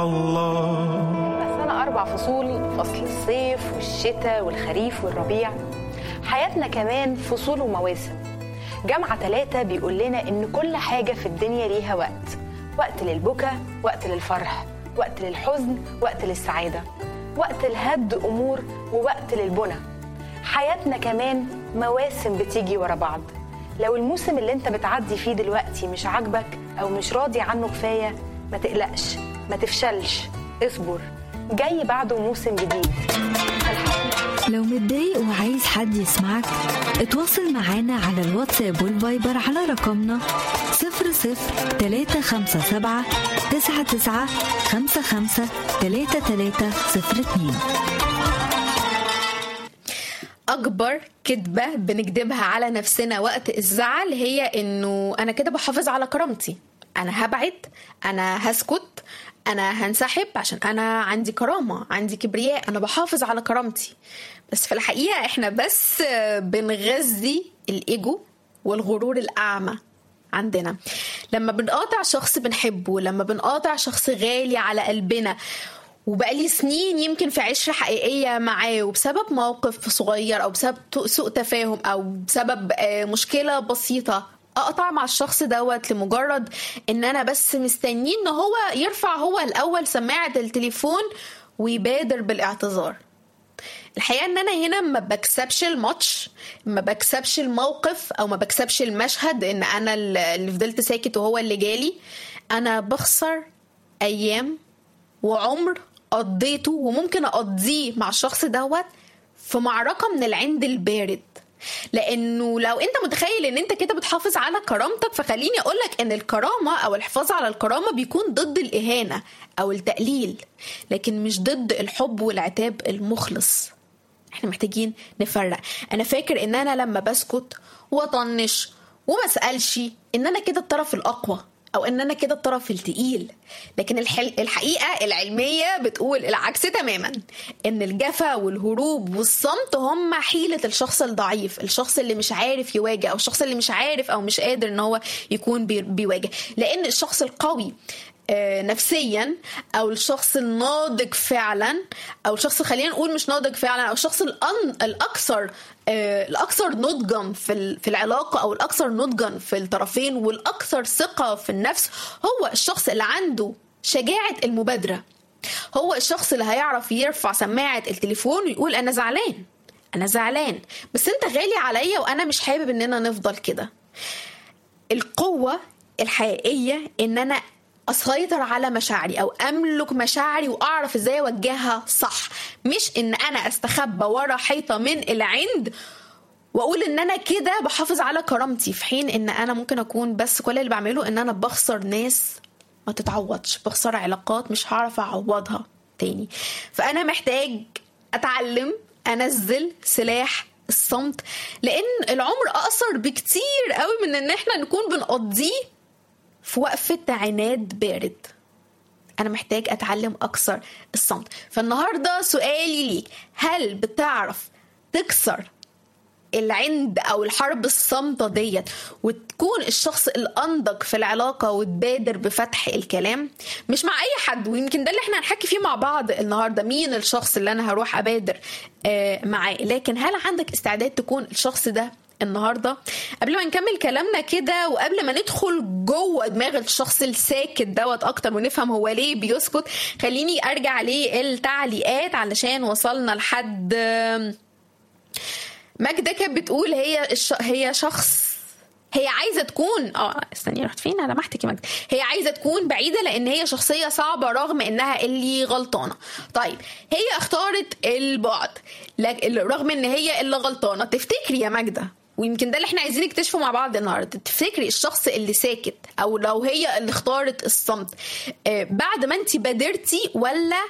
الله السنة أربع فصول فصل الصيف والشتاء والخريف والربيع حياتنا كمان فصول ومواسم جامعة ثلاثة بيقول لنا إن كل حاجة في الدنيا ليها وقت وقت للبكا وقت للفرح وقت للحزن وقت للسعادة وقت الهد أمور ووقت للبنى حياتنا كمان مواسم بتيجي ورا بعض لو الموسم اللي انت بتعدي فيه دلوقتي مش عاجبك او مش راضي عنه كفايه ما تقلقش ما تفشلش اصبر جاي بعده موسم جديد لو متضايق وعايز حد يسمعك اتواصل معانا على الواتساب والفايبر على رقمنا 00 357 99 55 3302 اكبر كذبه بنكذبها على نفسنا وقت الزعل هي انه انا كده بحافظ على كرامتي انا هبعد انا هسكت انا هنسحب عشان انا عندي كرامه عندي كبرياء انا بحافظ على كرامتي بس في الحقيقه احنا بس بنغذي الايجو والغرور الاعمى عندنا لما بنقاطع شخص بنحبه لما بنقاطع شخص غالي على قلبنا وبقالي سنين يمكن في عشرة حقيقية معاه وبسبب موقف صغير أو بسبب سوء تفاهم أو بسبب مشكلة بسيطة اقطع مع الشخص دوت لمجرد ان انا بس مستنيه ان هو يرفع هو الاول سماعه التليفون ويبادر بالاعتذار الحقيقه ان انا هنا ما بكسبش الماتش ما بكسبش الموقف او ما بكسبش المشهد ان انا اللي فضلت ساكت وهو اللي جالي انا بخسر ايام وعمر قضيته وممكن اقضيه مع الشخص دوت في معركه من العند البارد لانه لو انت متخيل ان انت كده بتحافظ على كرامتك فخليني اقولك ان الكرامه او الحفاظ على الكرامه بيكون ضد الاهانه او التقليل لكن مش ضد الحب والعتاب المخلص احنا محتاجين نفرق انا فاكر ان انا لما بسكت واطنش وما اسالش ان انا كده الطرف الاقوى او ان انا كده الطرف التقيل لكن الحقيقه العلميه بتقول العكس تماما ان الجفا والهروب والصمت هم حيله الشخص الضعيف الشخص اللي مش عارف يواجه او الشخص اللي مش عارف او مش قادر ان هو يكون بيواجه لان الشخص القوي نفسيا او الشخص الناضج فعلا او الشخص خلينا نقول مش ناضج فعلا او الشخص الأن الاكثر الاكثر نضجا في في العلاقه او الاكثر نضجا في الطرفين والاكثر ثقه في النفس هو الشخص اللي عنده شجاعه المبادره هو الشخص اللي هيعرف يرفع سماعه التليفون ويقول انا زعلان انا زعلان بس انت غالي عليا وانا مش حابب اننا نفضل كده القوه الحقيقيه ان انا اسيطر على مشاعري او املك مشاعري واعرف ازاي اوجهها صح مش ان انا استخبى ورا حيطه من العند واقول ان انا كده بحافظ على كرامتي في حين ان انا ممكن اكون بس كل اللي بعمله ان انا بخسر ناس ما تتعوضش بخسر علاقات مش هعرف اعوضها تاني فانا محتاج اتعلم انزل سلاح الصمت لان العمر اقصر بكتير قوي من ان احنا نكون بنقضيه في وقفة عناد بارد أنا محتاج أتعلم أكثر الصمت فالنهاردة سؤالي ليك هل بتعرف تكسر العند او الحرب الصامتة ديت وتكون الشخص الانضج في العلاقة وتبادر بفتح الكلام مش مع اي حد ويمكن ده اللي احنا هنحكي فيه مع بعض النهاردة مين الشخص اللي انا هروح ابادر آه معاه لكن هل عندك استعداد تكون الشخص ده النهارده قبل ما نكمل كلامنا كده وقبل ما ندخل جوه دماغ الشخص الساكت دوت اكتر ونفهم هو ليه بيسكت خليني ارجع للتعليقات علشان وصلنا لحد ماجده كانت بتقول هي الش... هي شخص هي عايزه تكون اه استني رحت فين انا لمحتك يا ماجده هي عايزه تكون بعيده لان هي شخصيه صعبه رغم انها اللي غلطانه طيب هي اختارت البعد لك... رغم ان هي اللي غلطانه تفتكري يا ماجده ويمكن ده اللي احنا عايزين نكتشفه مع بعض النهارده تفتكري الشخص اللي ساكت او لو هي اللي اختارت الصمت آه بعد ما انت بادرتي ولا